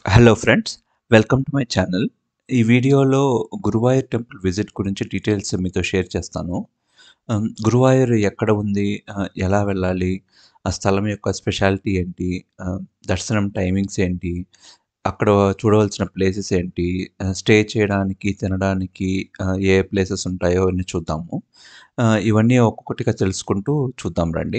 Hello friends welcome to my channel ఈ వీడియోలో Guruvayur temple visit గురించి డీటెయిల్స్ మీతో షేర్ చేస్తాను Um, గురువాయూర్ ఎక్కడ ఉంది Uh, ఎలా వెళ్ళాలి ఆ స్థలం యొక్క స్పెషాలిటీ ఏంటి Uh, దర్శనం టైమింగ్స్ ఏంటి అక్కడ చూడవలసిన ప్లేసెస్ ఏంటి స్టే చేయడానికి తినడానికి uh, ఏ ప్లేసెస్ ఉంటాయో అన్ని చూద్దాము Uh, ఇవన్నీ ఒక్కొక్కటిగా తెలుసుకుంటూ చూద్దాం రండి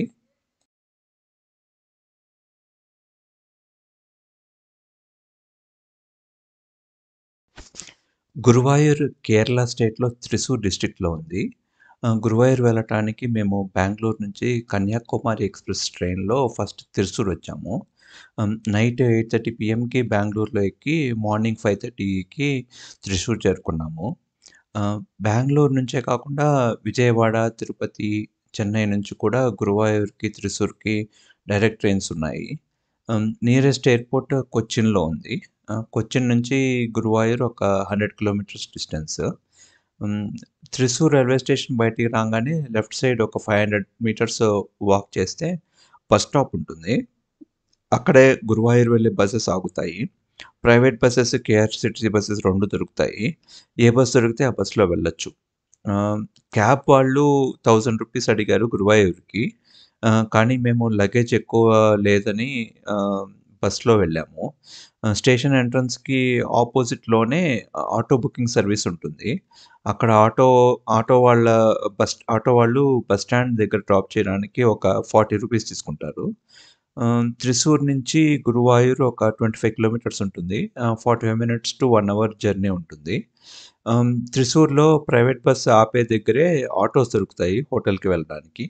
గురువాయూర్ కేరళ స్టేట్‌లో త్రిశూర్ డిస్ట్రిక్ట్‌లో ఉంది. ఆహ్, గురువాయూర్ వెళ్ళటానికి మేము బెంగుళూరు నుంచి కన్యాకుమారి ఎక్స్‌ప్రెస్ ట్రైన్‌లో ఫస్ట్ త్రిశూర్ వచ్చాము. హ్మ్, నైట్ 8:30 పీఎంకి బెంగుళూరులో ఎక్కి మార్నింగ్ 5:30కి త్రిశూర్ చేరుకున్నాము. ఆహ్, బెంగుళూరు నుంచే కాకుండా విజయవాడ, తిరుపతి, చెన్నై నుంచి కూడా గురువాయూర్‌కి, త్రిశూర్‌కి డైరెక్ట్ ట్రైన్స్ ఉన్నాయి. హ్మ్, నియరెస్ట్ ఎయిర్‌పోర్ట్ కొచ్చిన్‌లో ఉంది. ఆహ్, కొచ్చిన్ నుంచి గురువాయూర్ ఒక 100 కిలోమీటర్స్ డిస్టెన్స్. హ్మ్, త్రిశూర్ రైల్వే స్టేషన్ బయటికి రాంగానే లెఫ్ట్ సైడ్ ఒక 500 మీటర్స్ వాక్ చేస్తే బస్ స్టాప్ ఉంటుంది. అక్కడే గురువాయూర్ వెళ్ళే బసెస్ ఆగుతాయి. ప్రైవేట్ బసెస్, కేఆర్‌సీటీసీ బసెస్ 2 దొరుకుతాయి. ఏ బస్ దొరికితే ఆ బస్‌లో వెళ్ళొచ్చు. ఆహ్, క్యాబ్ వాళ్ళు రూ. 1000 రూపీస్ అడిగారు గురువాయూర్‌కి. ఆహ్, కానీ మేము లగేజ్ ఎక్కువ లేదని ఆహ్, బస్‌లో వెళ్ళాము. ఆహ్, స్టేషన్ ఎంట్రన్స్‌కి ఆపోజిట్‌లోనే ఆటో బుకింగ్ సర్వీస్ ఉంటుంది. అక్కడ ఆటో ఆటో వాళ్ళ బస్ ఆటో వాళ్ళు బస్ స్టాండ్ దగ్గర డ్రాప్ చేయడానికి ఒక 40 రూపీస్ తీసుకుంటారు. ఆహ్, త్రిశూర్ నుంచి గురువాయూర్ ఒక 25 కిలోమీటర్స్ ఉంటుంది. ఆహ్, 45 మినిట్స్ టు 1 అవర్ జర్నీ ఉంటుంది. ఆహ్, త్రిశూర్‌లో ప్రైవేట్ బస్ ఆపే దగ్గరే ఆటోస్ దొరుకుతాయి హోటల్‌కి వెళ్ళడానికి.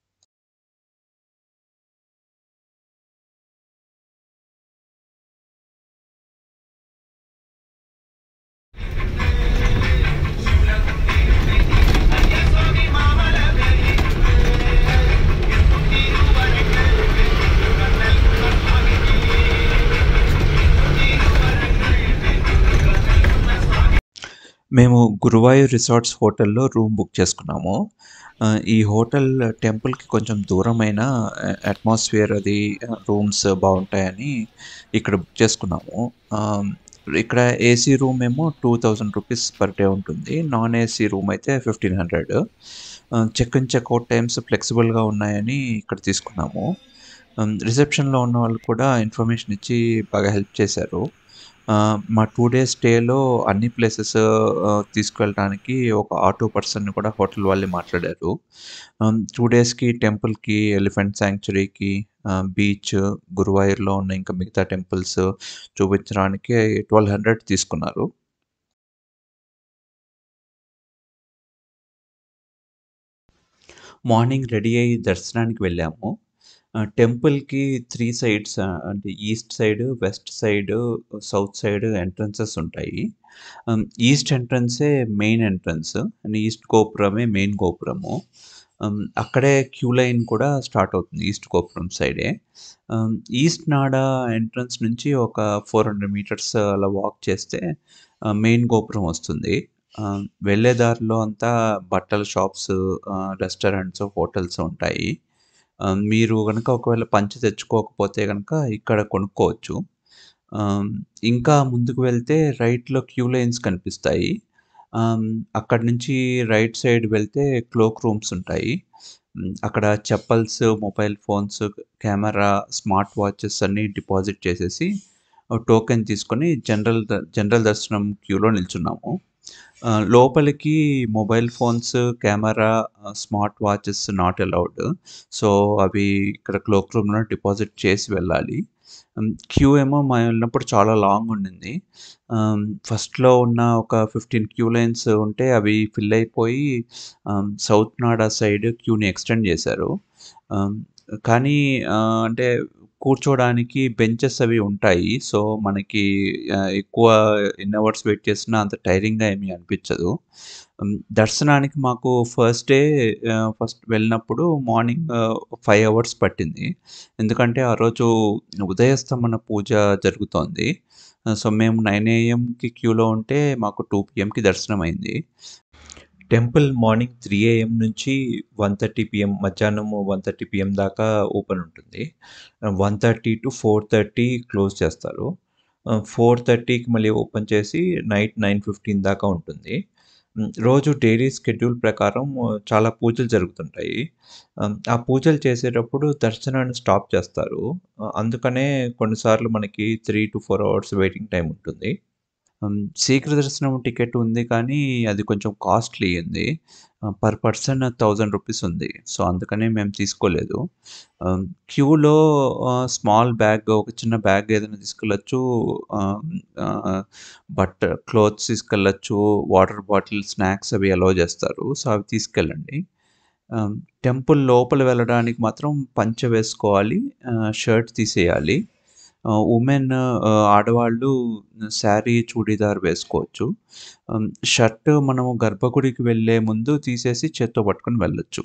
మేము గురువాయూర్ రిసార్ట్స్ హోటల్‌లో రూమ్ బుక్ చేసుకున్నాము. ఆహ్, ఈ హోటల్ టెంపుల్‌కి కొంచెం దూరమైన అ అట్మాస్ఫియర్ అది రూమ్స్ బావుంటాయని ఇక్కడ బుక్ చేసుకున్నాము. ఆహ్, ఇక్కడ ఏసీ రూమ్ ఏమో 2000 రూపీస్ పర్ డే ఉంటుంది. నాన్ ఏసీ రూమ్ అయితే 1500 ఆహ్, check in, check out times ఫ్లెక్సిబుల్‌గా ఉన్నాయని ఇక్కడ తీసుకున్నాము. హ్మ్, రిసెప్షన్‌లో ఉన్నవాళ్ళు కూడా ఇన్ఫర్మేషన్ ఇచ్చి బాగా హెల్ప్ చేశారు. ఆహ్, మా 2 డేస్ స్టేలో అన్ని ప్లేసెస్ ఆహ్, తీసుకువెళ్ళటానికి ఒక ఆటో పర్సన్‌ని కూడా హోటల్ వాళ్ళే మాట్లాడారు. హ్మ్, 2 డేస్‌కి టెంపుల్‌కి, ఎలిఫెంట్ సాంక్చురీకి, ఆహ్, బీచ్, గురువాయూర్‌లో ఉన్న ఇంకా మిగతా టెంపుల్స్ చూపించడానికి 1200 తీసుకున్నారు. మార్నింగ్ రెడీ అయ్యి దర్శనానికి వెళ్ళాము. ఆహ్, టెంపుల్‌కి 3 సైడ్స్ అంటే east side, west side, south side entrances ఉంటాయి. హ్మ్, ఈస్ట్ ఎంట్రన్సే మెయిన్ ఎంట్రన్స్. అండ్ ఈస్ట్ గోపురమే మెయిన్ గోపురము. హ్మ్, అక్కడే క్యూ లైన్ కూడా స్టార్ట్ అవుతుంది ఈస్ట్ గోపురం సైడే. ఆహ్, ఈస్ట్ నాడ ఎంట్రన్స్ నుంచి ఒక 400 మీటర్స్ అలా వాక్ చేస్తే ఆహ్, మెయిన్ గోపురం వస్తుంది. ఆహ్, వెళ్ళే దారిలో అంతా బట్టల షాప్స్, ఆహ్, రెస్టారెంట్స్, హోటల్స్ ఉంటాయి. ఆహ్, మీరు గనుక ఒకవేళ పంచె తెచ్చుకోకపోతే గనక ఇక్కడ కొనుక్కోవచ్చు. ఆహ్, ఇంకా ముందుకు వెళ్తే రైట్‌లో క్యూ లైన్స్ కనిపిస్తాయి. ఆహ్, అక్కడి నుంచి రైట్ సైడ్ వెళ్తే క్లోక్ రూమ్స్ ఉంటాయి. హ్మ్, అక్కడ chappals, mobile phones, camera, smart watches అన్నీ డిపాజిట్ చేసేసి టోకెన్ తీసుకొని జనరల్ ద జనరల్ దర్శనం క్యూలో నిల్చున్నాము. ఆహ్, లోపలికి మొబైల్ ఫోన్స్, కెమెరా, ఆహ్, smart watches not allowed. So, అవి ఇక్కడ క్లోక్ రూమ్‌లో డిపాజిట్ చేసి వెళ్ళాలి. హ్మ్, క్యూ ఏమో మేము వెళ్ళినప్పుడు చాలా లాంగ్ ఉండింది. ఆహ్, ఫస్ట్‌లో ఉన్న ఒక 15 క్యూ లైన్స్ ఉంటే అవి ఫిల్ అయిపోయి ఆహ్, సౌత్ నాడ సైడ్ క్యూని ఎక్స్‌టెండ్ చేశారు. ఆహ్, కానీ ఆహ్, అంటే కూర్చోడానికి బెంచెస్ అవి ఉంటాయి. సో, మనకి ఆహ్, ఎక్కువ ఎన్ని అవర్స్ వెయిట్ చేసినా అంత టైరింగ్‌గా ఏమీ అనిపించదు. హ్మ్, దర్శనానికి మాకు ఫస్ట్ డే ఆహ్, ఫస్ట్ వెళ్ళినప్పుడు మార్నింగ్ 5 అవర్స్ పట్టింది. ఎందుకంటే ఆ రోజు ఉదయస్తమన పూజ జరుగుతోంది. సో, మేము 9 ఏఎంకి క్యూలో ఉంటే మాకు 2 పీఎంకి దర్శనం అయింది. టెంపుల్ మార్నింగ్ 3 ఏఎం నుంచి 1:30 పీఎం మధ్యాహ్నము 1:30 పీఎం దాకా ఓపెన్ ఉంటుంది. 1:30-4:30 క్లోజ్ చేస్తారు. ఆహ్, 4:30కి మళ్ళీ ఓపెన్ చేసి నైట్ 9:15 దాకా ఉంటుంది. హ్మ్. రోజు డైలీ షెడ్యూల్ ప్రకారం చాలా పూజలు జరుగుతుంటాయి. ఆహ్, ఆ పూజలు చేసేటప్పుడు దర్శనాన్ని స్టాప్ చేస్తారు. ఆహ్, అందుకనే కొన్నిసార్లు మనకి 3-4 అవర్స్ వెయిటింగ్ టైమ్ ఉంటుంది. హ్మ్. శీఘ్ర దర్శనం టికెట్ ఉంది కానీ అది కొంచెం కాస్ట్‌లీ ఉంది. ఆహ్, పర్ పర్సన్ రూ. 1000 ఉంది. సో, అందుకనే మేము తీసుకోలేదు. ఆహ్, క్యూలో ఆహ్, స్మాల్ బ్యాగ్ ఒక చిన్న బ్యాగ్ ఏదైనా తీసుకెళ్ళొచ్చు. ఆహ్, ఆహ్, బట్ క్లోత్స్ తీసుకెళ్ళొచ్చు. వాటర్ బాటిల్, స్నాక్స్ అవి అలౌ చేస్తారు. సో, అవి తీసుకెళ్ళండి. ఆహ్, టెంపుల్ లోపల వెళ్ళడానికి మాత్రం పంచె వేసుకోవాలి. ఆహ్, షర్ట్ తీసేయాలి. ఆహ్, వుమెన్ ఆహ్, ఆడవాళ్ళు శారీ, చూడీదార్ వేసుకోవచ్చు. హ్మ్. షర్ట్ మనము గర్భగుడికి వెళ్ళే ముందు తీసేసి చేత్తో పట్టుకొని వెళ్ళొచ్చు.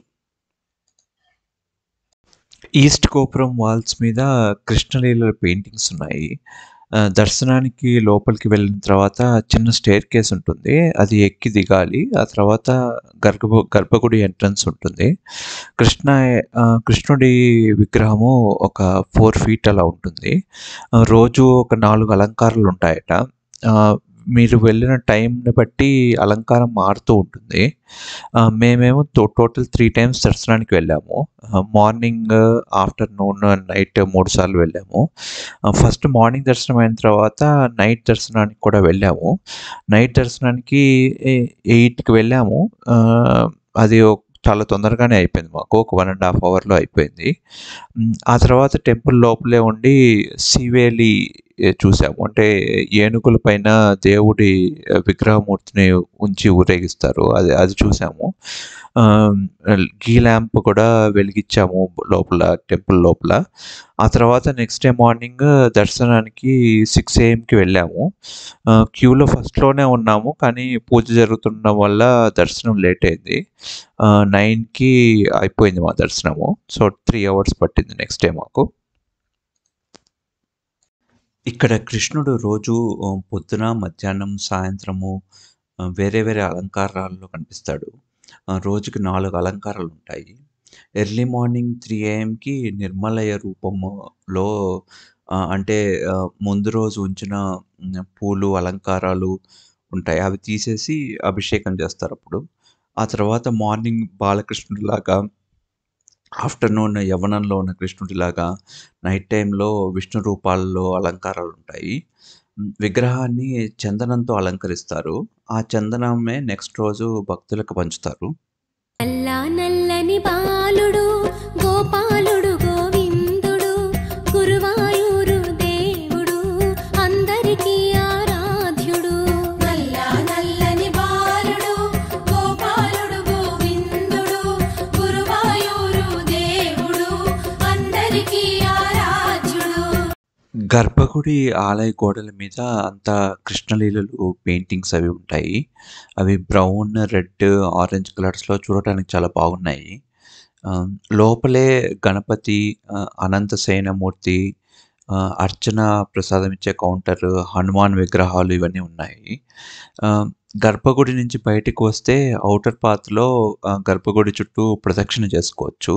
ఈస్ట్ గోపురం వాల్స్ మీద కృష్ణలీలల పెయింటింగ్స్ ఉన్నాయి. ఆహ్, దర్శనానికి లోపలికి వెళ్ళిన తర్వాత చిన్న స్టెయిర్‌కేస్ ఉంటుంది. అది ఎక్కి దిగాలి. ఆ తర్వాత గర్గబు గర్భగుడి ఎంట్రన్స్ ఉంటుంది. కృష్ణ ఆహ్, కృష్ణుడి విగ్రహము ఒక 4 ఫీట్ అలా ఉంటుంది. ఆహ్, రోజు ఒక 4 అలంకారాలు ఉంటాయట. ఆహ్, మీరు వెళ్ళిన టైంని బట్టి అలంకారం మారుతూ ఉంటుంది. ఆహ్, మేమేమో టో టోటల్ 3 టైమ్స్ దర్శనానికి వెళ్ళాము. ఆహ్, మార్నింగ్, ఆఫ్టర్‌నూన్, నైట్ 3 సార్లు వెళ్ళాము. ఆహ్, ఫస్ట్ మార్నింగ్ దర్శనం అయిన తర్వాత నైట్ దర్శనానికి కూడా వెళ్ళాము. నైట్ దర్శనానికి ఎ 8కి వెళ్ళాము. ఆహ్, అది ఒ చాలా తొందరగానే అయిపోయింది మాకు. ఒక 1 ½ అవర్‌లో అయిపోయింది. హ్మ్. ఆ తర్వాత టెంపుల్ లోపలే ఉండి శీవేలి చూసాము. అంటే ఏనుగుల పైన దేవుడి విగ్రహమూర్తిని ఉంచి ఊరేగిస్తారు. అది అది చూసాము. ఆహ్, ఘీ ల్యాంప్ కూడా వెలిగిచ్చాము లోపల టెంపుల్ లోపల. ఆ తర్వాత నెక్స్ట్ డే మార్నింగ్ దర్శనానికి 6 ఏఎంకి వెళ్ళాము. ఆహ్, క్యూలో ఫస్ట్‌లోనే ఉన్నాము. కానీ పూజ జరుగుతుండడం వల్ల దర్శనం లేట్ అయింది. ఆహ్, 9కి అయిపోయింది మా దర్శనము. సో, 3 అవర్స్ పట్టింది నెక్స్ట్ డే మాకు. ఇక్కడ కృష్ణుడు రోజు ఆహ్, పొద్దున, మధ్యాహ్నం, సాయంత్రము ఆహ్, వేరే వేరే అలంకారాల్లో కనిపిస్తాడు. ఆహ్, రోజుకి 4 అలంకారాలుంటాయి. ఎర్లీ మార్నింగ్ 3 ఏఎంకి నిర్మలయ రూపములో ఆహ్, అంటే ఆహ్, ముందు రోజు ఉంచిన హ్మ్, పూలు, అలంకారాలు ఉంటాయి. అవి తీసేసి అభిషేకం చేస్తారప్పుడు. ఆ తర్వాత మార్నింగ్ బాలకృష్ణుడిలాగా, ఆఫ్టర్‌నూన్ యవ్వనంలో ఉన్న కృష్ణుడిలాగా, నైట్ టైమ్‌లో విష్ణు రూపాల్లో అలంకారాలుంటాయి. హ్మ్. విగ్రహాన్ని చందనంతో అలంకరిస్తారు. ఆ చందనమే నెక్స్ట్ రోజు భక్తులకు పంచుతారు. నల్ల నల్లని బాలుడు గోపాలుడు గోవిందుడు గురువాయూరు దేవుడు అందరికీ ఆరాధ్యుడు నల్ల నల్లని బాలుడు గోపాలుడు గోవిందుడు గురువాయూరు దేవుడు అందరికీ ఆరాధ్యుడు గర్భగుడి ఆలయ గోడల మీద అంతా కృష్ణలీలలు పెయింటింగ్స్ అవి ఉంటాయి. అవి బ్రౌన్, రెడ్, ఆరెంజ్ కలర్స్‌లో చూడటానికి చాలా బాగున్నాయి. ఆహ్, లోపలే గణపతి, ఆహ్, అనంతశయనమూర్తి, ఆహ్, అర్చన ప్రసాదం ఇచ్చే కౌంటర్, హనుమాన్ విగ్రహాలు ఇవన్నీ ఉన్నాయి. ఆహ్, గర్భగుడి నుంచి బయటికి వస్తే ఔటర్ పాత్‌లో ఆహ్, గర్భగుడి చుట్టూ ప్రదక్షిణ చేసుకోవచ్చు.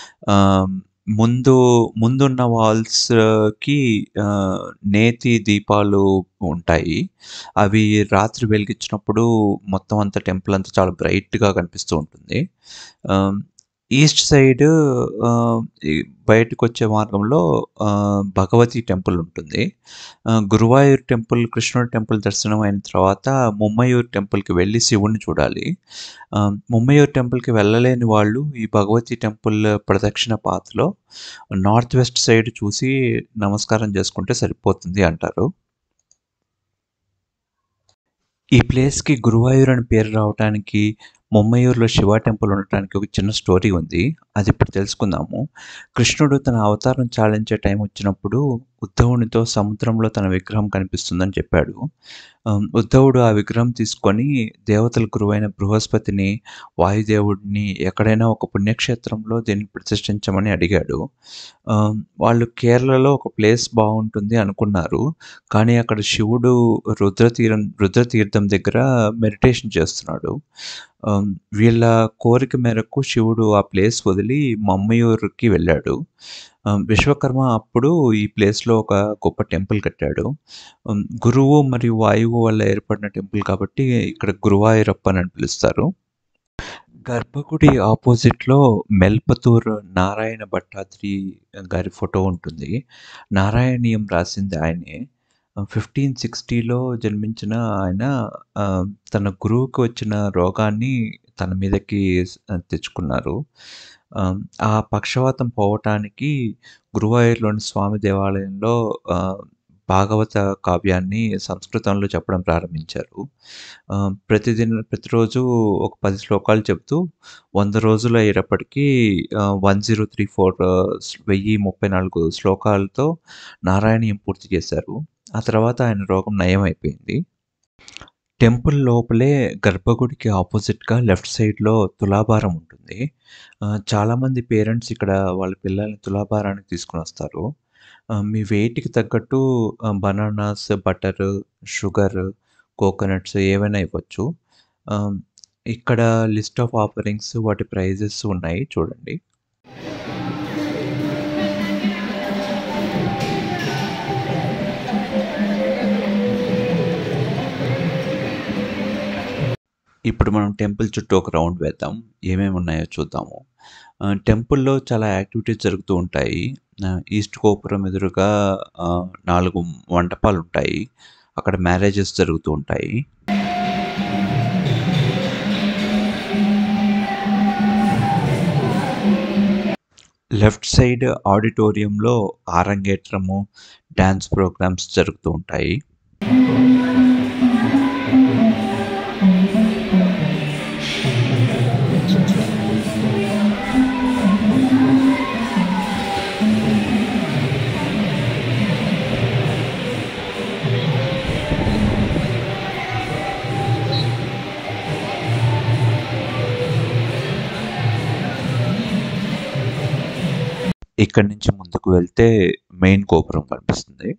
ఆహ్, ముందు ముందున్న వాల్స్‌కి ఆహ్, నేతి దీపాలు ఉంటాయి. అవి రాత్రి వెలిగించినప్పుడు మొత్తం అంతా టెంపుల్ అంతా చాలా బ్రైట్‌గా కనిపిస్తూ ఉంటుంది. ఆహ్, ఈస్ట్ సైడ్ ఆహ్, ఈ బయటకొచ్చే మార్గంలో ఆహ్, భగవతి టెంపుల్ ఉంటుంది. ఆహ్, గురువాయూర్ టెంపుల్, కృష్ణుడి టెంపుల్ దర్శనం అయిన తర్వాత ముమ్మయూర్ టెంపుల్‌కి వెళ్లి శివుడిని చూడాలి. ఆహ్, ముమ్మయూర్ టెంపుల్‌కి వెళ్ళలేని వాళ్ళు ఈ భగవతి టెంపుల్ ప్రదక్షిణ పాత్‌లో నార్త్ వెస్ట్ సైడ్ చూసి నమస్కారం చేసుకుంటే సరిపోతుంది అంటారు. ఈ ప్లేస్‌కి గురువాయూర్ అని పేరు రావటానికి, ముమ్మయూరులో శివ టెంపుల్ ఉండటానికి ఒక చిన్న స్టోరీ ఉంది. అది ఇప్పుడు తెలుసుకుందాము. కృష్ణుడు తన అవతారం చాలించే టైం వచ్చినప్పుడు ఉద్ధవునితో సముద్రంలో తన విగ్రహం కనిపిస్తుందని చెప్పాడు. ఆహ్, ఉద్ధవుడు ఆ విగ్రహం తీసుకొని దేవతల గురువైన బృహస్పతిని, వాయుదేవుడిని ఎక్కడైనా ఒక పుణ్యక్షేత్రంలో దీన్ని ప్రతిష్ఠించమని అడిగాడు. ఆహ్, వాళ్ళు కేరళలో ఒక ప్లేస్ బావుంటుంది అనుకున్నారు. కానీ అక్కడ శివుడు రుద్రతీరం రుద్రతీర్థం దగ్గర మెడిటేషన్ చేస్తున్నాడు. ఆహ్, వీళ్ళ కోరిక మేరకు శివుడు ఆ ప్లేస్ వదిలి మమ్మయూరుకి వెళ్ళాడు. ఆహ్, విశ్వకర్మ అప్పుడు ఈ ప్లేస్‌లో ఒక గొప్ప టెంపుల్ కట్టాడు. హ్మ్. గురువు మరియు వాయువు వల్ల ఏర్పడిన టెంపుల్ కాబట్టి ఇక్కడ గురువాయూరప్పన్ అని పిలుస్తారు. గర్భగుడి ఆపోజిట్‌లో మెల్పతూర్ నారాయణ భట్టాద్రి గారి ఫోటో ఉంటుంది. నారాయణీయం రాసింది ఆయనే. ఆహ్, 1560లో జన్మించిన ఆయన ఆహ్, తన గురువుకి వచ్చిన రోగాన్ని తన మీదకి స్ తెచ్చుకున్నారు. ఆహ్, ఆ పక్షవాతం పోవటానికి గురువాయూర్‌లోని స్వామి దేవాలయంలో ఆహ్, భాగవత కావ్యాన్ని సంస్కృతంలో చెప్పడం ప్రారంభించారు. ఆహ్, ప్రతిదిన ప్రతిరోజు ఒక 10 శ్లోకాలు చెప్తూ 100 రోజులు అయ్యేటప్పటికి ఆహ్, 1034 స్ 1034 శ్లోకాలతో నారాయణీయం పూర్తి చేశారు. ఆ తర్వాత ఆయన రోగం నయమైపోయింది. టెంపుల్ లోపలే గర్భగుడికి ఆపోజిట్‌గా లెఫ్ట్ సైడ్‌లో తులాభారం ఉంటుంది. ఆహ్, చాలామంది పేరెంట్స్ ఇక్కడ వాళ్ళ పిల్లల్ని తులాభారానికి తీసుకొనొస్తారు. ఆహ్, మీ వెయిట్‌కి తగ్గట్టు ఆహ్, బనానాస్, బటర్, షుగర్, కోకోనట్స్ ఏవైనా ఇవ్వచ్చు. ఆహ్, ఇక్కడ లిస్ట్ ఆఫ్ ఆఫరింగ్స్ వాటి ప్రైజెస్ ఉన్నాయి చూడండి. ఇప్పుడు మనం టెంపుల్ చుట్టూ ఒక రౌండ్ వేద్దాం. ఏమేమి ఉన్నాయో చూద్దాము. ఆహ్, టెంపుల్‌లో చాలా యాక్టివిటీస్ జరుగుతూ ఉంటాయి. ఆహ్, ఈస్ట్ గోపురం ఎదురుగా ఆహ్, 4 మంటపాలుంటాయి. అక్కడ మ్యారేజెస్ జరుగుతూ ఉంటాయి. లెఫ్ట్ సైడ్ ఆడిటోరియంలో ఆరంగేట్రము, డాన్స్ ప్రోగ్రామ్స్ జరుగుతూ ఉంటాయి. ఇక్కడి నుంచి ముందుకు వెళ్తే మెయిన్ గోపురం కనిపిస్తుంది.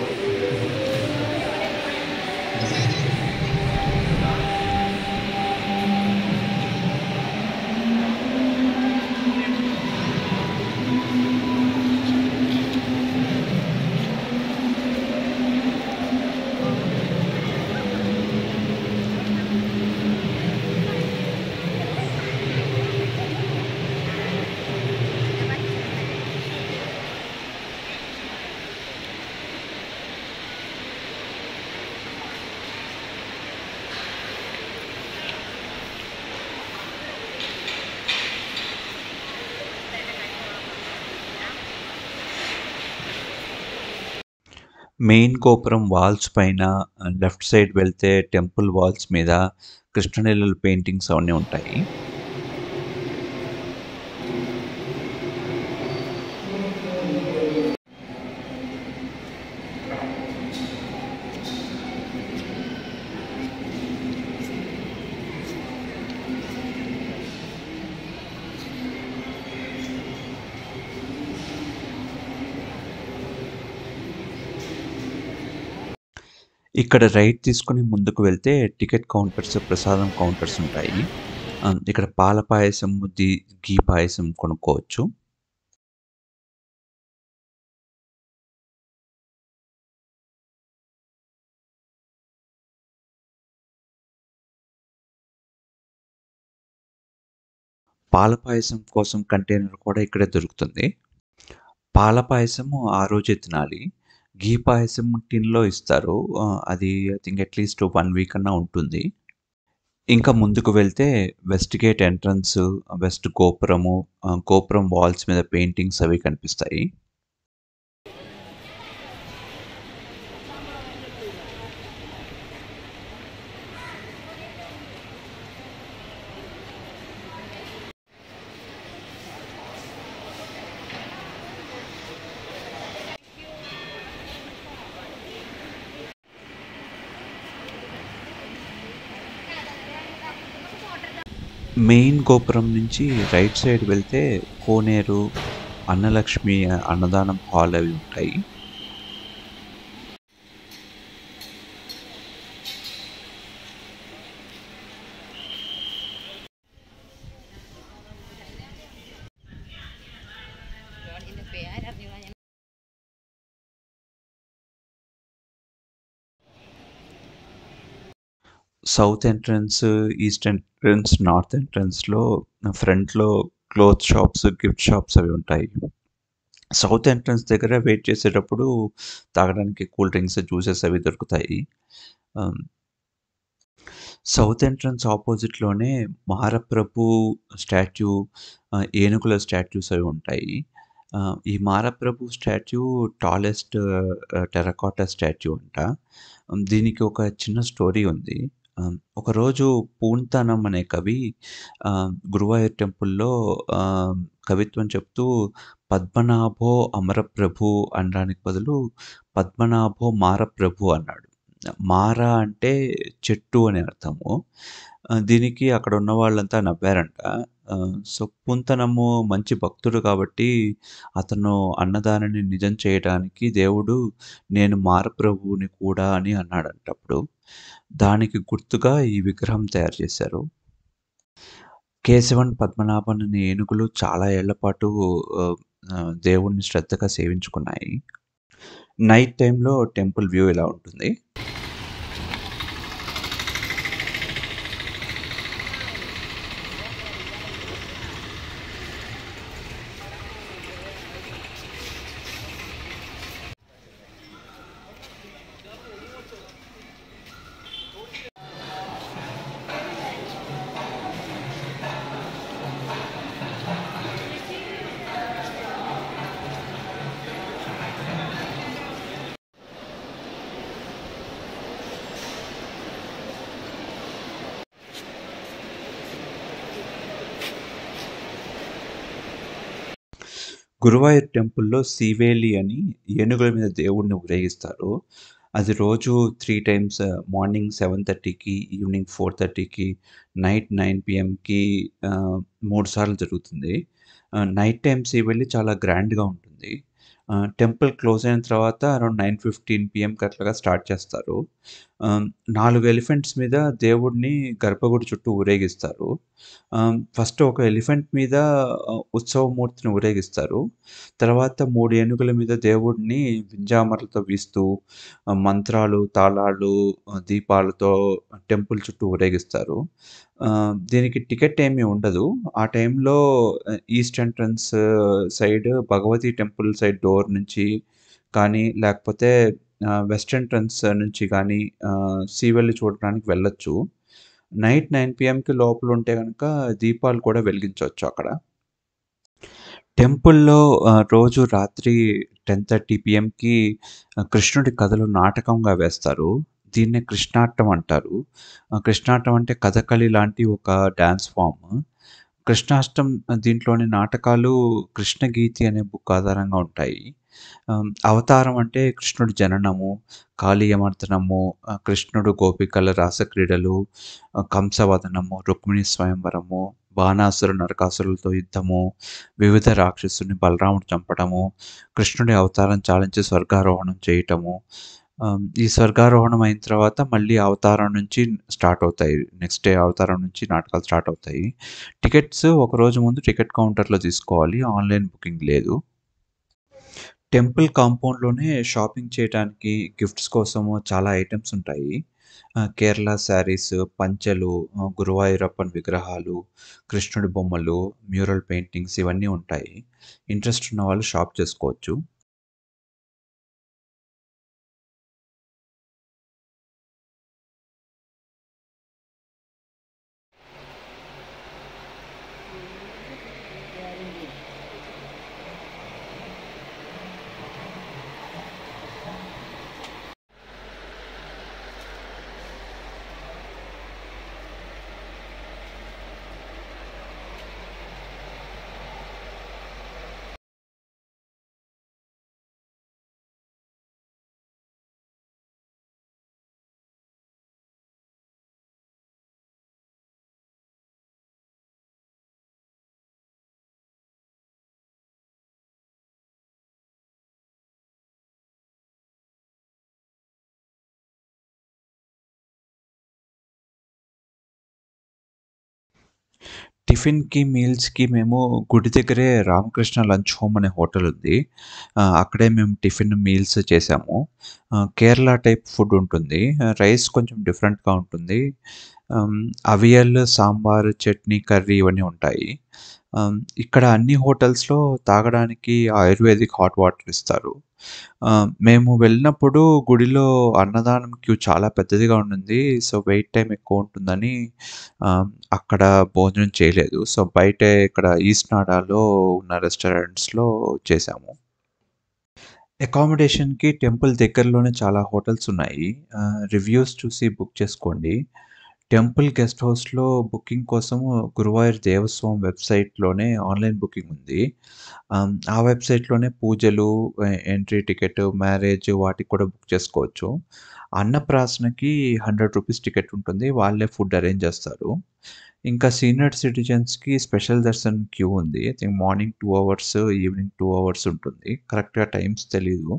మెయిన్ గోపురం వాల్స్ పైన ఆహ్, లెఫ్ట్ సైడ్ వెళ్తే టెంపుల్ వాల్స్ మీద కృష్ణలీలల పెయింటింగ్స్ అవన్నీ ఉంటాయి. ఇక్కడ రైట్ తీసుకొని ముందుకు వెళ్తే టికెట్ కౌంటర్స్, ప్రసాదం కౌంటర్స్ ఉంటాయి. ఆహ్, ఇక్కడ పాల పాయసం, ది ఘీ పాయసం కొనుక్కోవచ్చు. పాల పాయసం కోసం కంటైనర్ కూడా ఇక్కడే దొరుకుతుంది. పాల పాయసము ఆ రోజే తినాలి. ఘీ పాయసం టిన్‌లో ఇస్తారు. ఆహ్, అది ఐ థింక్ అట్‌లీస్ట్ 1 వీక్ అన్నా ఉంటుంది. ఇంకా ముందుకు వెళ్తే వెస్ట్ గేట్ ఎంట్రన్స్, వెస్ట్ గోపురము, ఆహ్, గోపురం వాల్స్ మీద పెయింటింగ్స్ అవి కనిపిస్తాయి. మెయిన్ గోపురం నుంచి రైట్ సైడ్ వెళ్తే కోనేరు, అన్నలక్ష్మి అన్నదానం హాల్ అవి ఉంటాయి. Lord, in the prayer of south entrance, east entrance, north ఎంట్రన్స్‌లో ఫ్రంట్‌లో క్లోత్ షాప్స్, గిఫ్ట్ షాప్స్ అవి ఉంటాయి. సౌత్ ఎంట్రన్స్ దగ్గర వెయిట్ చేసేటప్పుడు తాగడానికి కూల్ డ్రింక్స్, జ్యూసెస్ అవి దొరుకుతాయి. ఆహ్ సౌత్ ఎంట్రన్స్ ఆపోజిట్‌లోనే మారప్రభు స్టాచ్యూ, ఆహ్, ఏనుగుల స్టాచ్యూస్ అవి ఉంటాయి. ఆహ్, ఈ మారప్రభు స్టాచ్యూ టాలెస్ట్ ఆహ్, టెర్రకోటా స్టాచ్యూ అంట. దీనికి ఒక చిన్న స్టోరీ ఉంది. ఆహ్, ఒకరోజు పూంతానం అనే కవి ఆహ్, గురువాయూర్ టెంపుల్‌లో ఆహ్, కవిత్వం చెప్తూ పద్మనాభో అమరప్రభు అనడానికి బదులు పద్మనాభో మారప్రభు అన్నాడు. మార అంటే చెట్టు అని అర్థము. ఆహ్, దీనికి అక్కడ ఉన్న వాళ్ళంతా నవ్వారంట. ఆహ్, సో, పూంతనము మంచి భక్తుడు కాబట్టి అతను అన్నదానిని నిజం చేయడానికి దేవుడు నేను మారప్రభువుని కూడా అని అన్నాడంట అప్పుడు. దానికి గుర్తుగా ఈ విగ్రహం తయారు చేశారు. కేశవన్, పద్మనాభన్ అనే ఏనుగులు చాలా ఏళ్ల పాటు ఆహ్, ఆహ్, దేవుడిని శ్రద్ధగా సేవించుకున్నాయి. నైట్ టైమ్‌లో టెంపుల్ వ్యూ ఇలా ఉంటుంది. గురువాయూర్ టెంపుల్‌లో శీవేలి అని ఏనుగుల మీద దేవుడిని ఊరేగిస్తారు. అది రోజు 3 టైమ్స్ మార్నింగ్ 7:30కి, ఈవినింగ్ 4:30కి, నైట్ 9 పీఎంకి ఆహ్, 3 సార్లు జరుగుతుంది. ఆహ్, నైట్ టైమ్ శీవేలి చాలా గ్రాండ్‌గా ఉంటుంది. ఆహ్, టెంపుల్ క్లోజ్ అయిన తర్వాత అరౌండ్ 9:15 పీఎంకి అట్లాగా స్టార్ట్ చేస్తారు. ఆహ్, 4 ఎలిఫెంట్స్ మీద దేవుడిని గర్భగుడి చుట్టూ ఊరేగిస్తారు. ఆహ్, ఫస్ట్ ఒక ఎలిఫెంట్ మీద ఆహ్, ఉత్సవమూర్తిని ఊరేగిస్తారు. తర్వాత 3 ఏనుగుల మీద దేవుడిని వింజామరలతో వీస్తూ ఆహ్, మంత్రాలు, తాళాలు, ఆహ్, దీపాలతో టెంపుల్ చుట్టూ ఊరేగిస్తారు. ఆహ్, దీనికి టికెట్ ఏమీ ఉండదు. ఆ టైంలో ఆహ్, east entrance side Bhagavathi temple side door నుంచి కానీ, లేకపోతే ఆహ్, వెస్ట్ ఎంట్రన్స్ నుంచి గానీ ఆహ్, శీవేలి చూడడానికి వెళ్ళొచ్చు. నైట్ 9 పీఎంకి లోపలుంటే గనక దీపాలు కూడా వెలిగించొచ్చు అక్కడ. టెంపుల్‌లో ఆహ్, రోజు రాత్రి 10:30 పీఎంకి ఆహ్, కృష్ణుడి కథలు నాటకంగా వేస్తారు. దీన్నే కృష్ణాట్టం అంటారు. ఆహ్, కృష్ణాట్టం అంటే కథకళి లాంటి ఒక డాన్స్ ఫార్మ్. కృష్ణాష్టం దీంట్లోని నాటకాలు 'కృష్ణగీతి' అనే బుక్ ఆధారంగా ఉంటాయి. ఆహ్, అవతారం అంటే కృష్ణుడి జననము, కాళీయమర్దనము, ఆహ్, కృష్ణుడు గోపికల రాసక్రీడలు, ఆహ్, కంసవదనము, రుక్మిణి స్వయంవరము, బాణాసుర, నరకాసురులతో యుద్ధము, వివిధ రాక్షసుల్ని బలరాముడు చంపడము, కృష్ణుడి అవతారం చాలించి స్వర్గారోహణం చేయటము. ఆహ్, ఈ స్వర్గారోహణం అయిన తర్వాత మళ్ళీ అవతారం నుంచి స్టార్ట్ అవుతాయి. నెక్స్ట్ డే అవతారం నుంచి నాటకాలు స్టార్ట్ అవుతాయి. టికెట్స్ ఒకరోజు ముందు టికెట్ కౌంటర్‌లో తీసుకోవాలి. ఆన్‌లైన్ బుకింగ్ లేదు. టెంపుల్ కాంపౌండ్‌లోనే షాపింగ్ చేయటానికి, గిఫ్ట్స్ కోసము చాలా ఐటెమ్స్ ఉంటాయి. ఆహ్, కేరళ శారీస్, పంచెలు, ఆహ్, గురువాయూరప్పన్ విగ్రహాలు, కృష్ణుడి బొమ్మలు, మ్యూరల్ పెయింటింగ్స్ ఇవన్నీ ఉంటాయి. ఇంట్రెస్ట్ ఉన్నవాళ్ళు షాప్ చేసుకోవచ్చు. టిఫిన్‌కి, మీల్స్‌కి మేము గుడి దగ్గరే రామకృష్ణ లంచ్ హోమ్ అనే హోటల్ ఉంది. ఆహ్, అక్కడే మేము టిఫిన్, మీల్స్ చేసాము. ఆహ్, కేరళ టైప్ ఫుడ్ ఉంటుంది. ఆహ్, రైస్ కొంచెం డిఫరెంట్‌గా ఉంటుంది. ఆహ్, అవియల్, సాంబార్, చట్నీ, కర్రీ ఇవన్నీ ఉంటాయి. ఆహ్, ఇక్కడ అన్ని హోటల్స్‌లో తాగడానికి ఆయుర్వేదిక్ హాట్ వాటర్ ఇస్తారు. ఆహ్, మేము వెళ్ళినప్పుడు గుడిలో అన్నదానం క్యూ చాలా పెద్దదిగా ఉండింది. సో, వెయిట్ టైమ్ ఎక్కువ ఉంటుందని ఆహ్, అక్కడ భోజనం చేయలేదు. సో, బయటే ఇక్కడ ఈస్ట్ నాడాలో ఉన్న రెస్టారెంట్స్‌లో చేశాము. అకామిడేషన్‌కి టెంపుల్ దగ్గరలోనే చాలా హోటల్స్ ఉన్నాయి. ఆహ్, రివ్యూస్ చూసి బుక్ చేసుకోండి. టెంపుల్ గెస్ట్ హౌస్‌లో బుకింగ్ కోసము గురువాయూర్ దేవస్వామి వెబ్‌సైట్‌లోనే ఆన్‌లైన్ బుకింగ్ ఉంది. ఆహ్, ఆ వెబ్‌సైట్‌లోనే పూజలు, ఎ ఎంట్రీ టికెట్, మ్యారేజ్ వాటికి కూడా బుక్ చేసుకోవచ్చు. అన్నప్రాసనకి రూ. 100 టికెట్ ఉంటుంది. వాళ్ళే ఫుడ్ అరేంజ్ చేస్తారు. ఇంకా సీనియర్ సిటిజన్స్‌కి స్పెషల్ దర్శన్ క్యూ ఉంది. I think morning 2 hours, evening 2 hours ఉంటుంది. కరెక్ట్‌గా టైమ్స్ తెలీదు.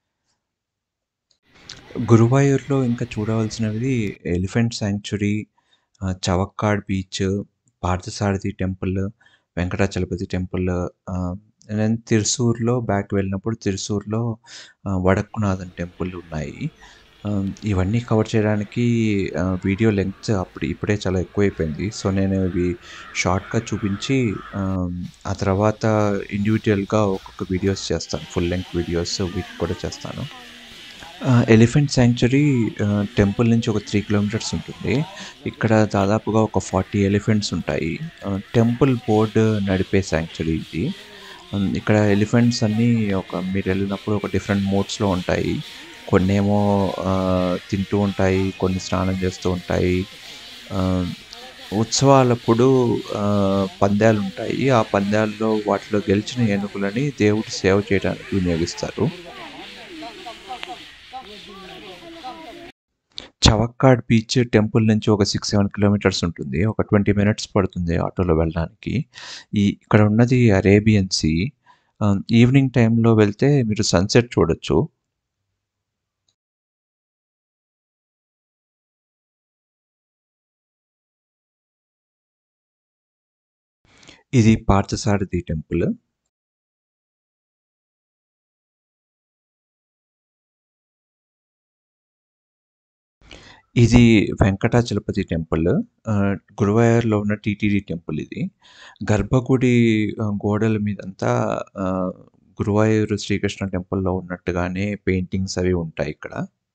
గురువాయూర్‌లో ఇంకా చూడవలసినవి elephant sanctuary, ah, Chavakkad beach, Parthasarathy temple, Venkatachalapathi temple ah, then తిరుసూర్‌లో బ్యాక్ వెళ్ళినప్పుడు తిరుసూర్‌లో ఆహ్, వడక్కునాథన్ టెంపుల్ ఉన్నాయి. ఆహ్, ఇవన్నీ కవర్ చేయడానికి ఆహ్, వీడియో లెంగ్త్ అప్పుడు ఇప్పుడే చాలా ఎక్కువైపోయింది. సో, నేను ఇవి షార్ట్‌గా చూపించి ఆహ్, ఆ తర్వాత ఇండివిడ్యుయల్‌గా ఒక్కొక్క వీడియోస్ చేస్తాను. ఫుల్ లెంగ్త్ వీడియోస్ వీటికి కూడా చేస్తాను. ఆహ్, ఎలిఫెంట్ సాంక్చురీ ఆహ్, టెంపుల్ నుంచి ఒక 3 కిలోమీటర్స్ ఉంటుంది. ఇక్కడ దాదాపుగా ఒక 40 ఎలిఫెంట్స్ ఉంటాయి. ఆహ్, టెంపుల్ బోర్డ్ నడిపే సాంక్చురీ ఇది. హ్మ్, ఇక్కడ ఎలిఫెంట్స్ అన్నీ ఒక మీరెళ్ళినప్పుడు ఒక డిఫరెంట్ మోడ్స్‌లో ఉంటాయి. కొన్నేమో ఆహ్, తింటూ ఉంటాయి. కొన్ని స్నానం చేస్తూ ఉంటాయి. ఆహ్, ఉత్సవాలప్పుడు ఆహ్, పందాలుంటాయి. ఆ పందాల్లో వాటిలో గెలిచిన ఏనుగులని దేవుడి సేవ చేయడానికి వినియోగిస్తారు. చవక్కాడ్ బీచ్ టెంపుల్ నుంచి ఒక 6, 7 కిలోమీటర్స్ ఉంటుంది. ఒక 20 మినిట్స్ పడుతుంది ఆటోలో వెళ్ళడానికి. ఈ ఇక్కడ ఉన్నది అరేబియన్ సీ. ఆహ్, ఈవినింగ్ టైమ్‌లో వెళ్తే మీరు సన్‌సెట్ చూడొచ్చు. ఇది పార్థసారథి టెంపుల్. ఇది వెంకటాచలపతి టెంపుల్. ఆహ్, గురువాయూర్‌లో ఉన్న టీటీడీ టెంపుల్ ఇది. గర్భగుడి ఆహ్, గోడల మీదంతా ఆహ్, గురువాయూరు శ్రీకృష్ణ టెంపుల్‌లో ఉన్నట్టుగానే పెయింటింగ్స్ అవి ఉంటాయి ఇక్కడ.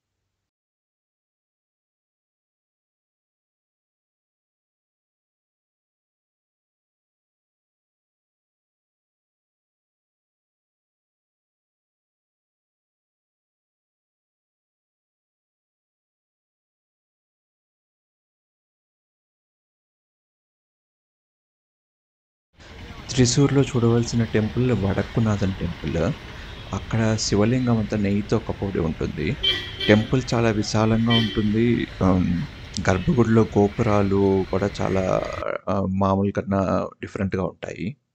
త్రిశూర్‌లో చూడవలసిన టెంపుల్ వడక్కునాథన్ టెంపుల్. అక్కడ శివలింగం అంతా నెయ్యితో కప్పబడి ఉంటుంది. టెంపుల్ చాలా విశాలంగా ఉంటుంది. ఆహ్, గర్భగుడిలో గోపురాలు కూడా చాలా ఆహ్, మామూలు కన్నా డిఫరెంట్‌గా ఉంటాయి.